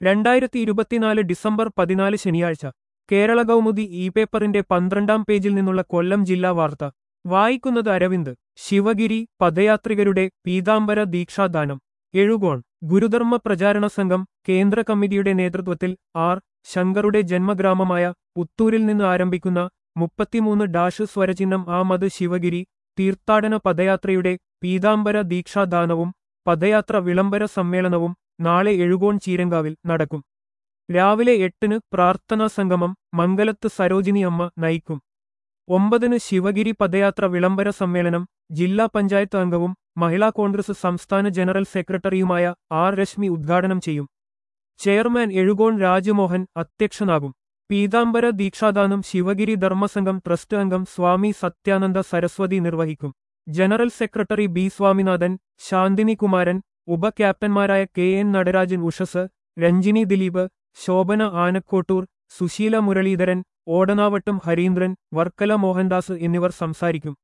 രണ്ടായിരത്തി ഇരുപത്തിനാല് ഡിസംബർ പതിനാല് ശനിയാഴ്ച കേരള കൗമുദി ഇ പേപ്പറിന്റെ പന്ത്രണ്ടാം പേജിൽ നിന്നുള്ള കൊല്ലം ജില്ലാ വാർത്ത വായിക്കുന്നത് അരവിന്ദ് ശിവഗിരി പദയാത്രികരുടെ പീതാംബര ദീക്ഷാദാനം എഴുകോൺ ഗുരുധർമ്മ പ്രചാരണ സംഘം കേന്ദ്ര കമ്മിറ്റിയുടെ നേതൃത്വത്തിൽ ആർ ശങ്കറുടെ ജന്മഗ്രാമമായ പുത്തൂരിൽ നിന്ന് ആരംഭിക്കുന്ന മുപ്പത്തിമൂന്ന് ഡാഷ് സ്വരചിഹ്നം ആ മത് ശിവഗിരി തീർത്ഥാടന പദയാത്രയുടെ പീതാംബര ദീക്ഷാദാനവും പദയാത്ര വിളംബര സമ്മേളനവും നാളെ എഴുകോൺ ചീരങ്കാവിൽ നടക്കും രാവിലെ എട്ടിന് പ്രാർത്ഥനാ സംഗമം മംഗലത്ത് സരോജിനി അമ്മ നയിക്കും ഒമ്പതിന് ശിവഗിരി പദയാത്ര വിളംബര സമ്മേളനം ജില്ലാ പഞ്ചായത്ത് അംഗവും മഹിളാ കോൺഗ്രസ് സംസ്ഥാന ജനറൽ സെക്രട്ടറിയുമായ ആർ രശ്മി ഉദ്ഘാടനം ചെയ്യും ചെയർമാൻ എഴുകോൺ രാജമോഹൻ അധ്യക്ഷനാകും പീതാംബര ദീക്ഷാദാനം ശിവഗിരി ധർമ്മസംഘം ട്രസ്റ്റ് അംഗം സ്വാമി സത്യാനന്ദ സരസ്വതി നിർവഹിക്കും general secretary B Swaminathan Shanthini Kumaran ഉപ ക്യാപ്റ്റന്മാരായ കെ എൻ നടരാജൻ ഉഷസ് രഞ്ജിനി ദിലീപ് ശോഭന ആനക്കോട്ടൂർ സുശീല മുരളീധരൻ ഓടനാവട്ടം ഹരീന്ദ്രൻ വർക്കല മോഹൻദാസ് എന്നിവർ സംസാരിക്കും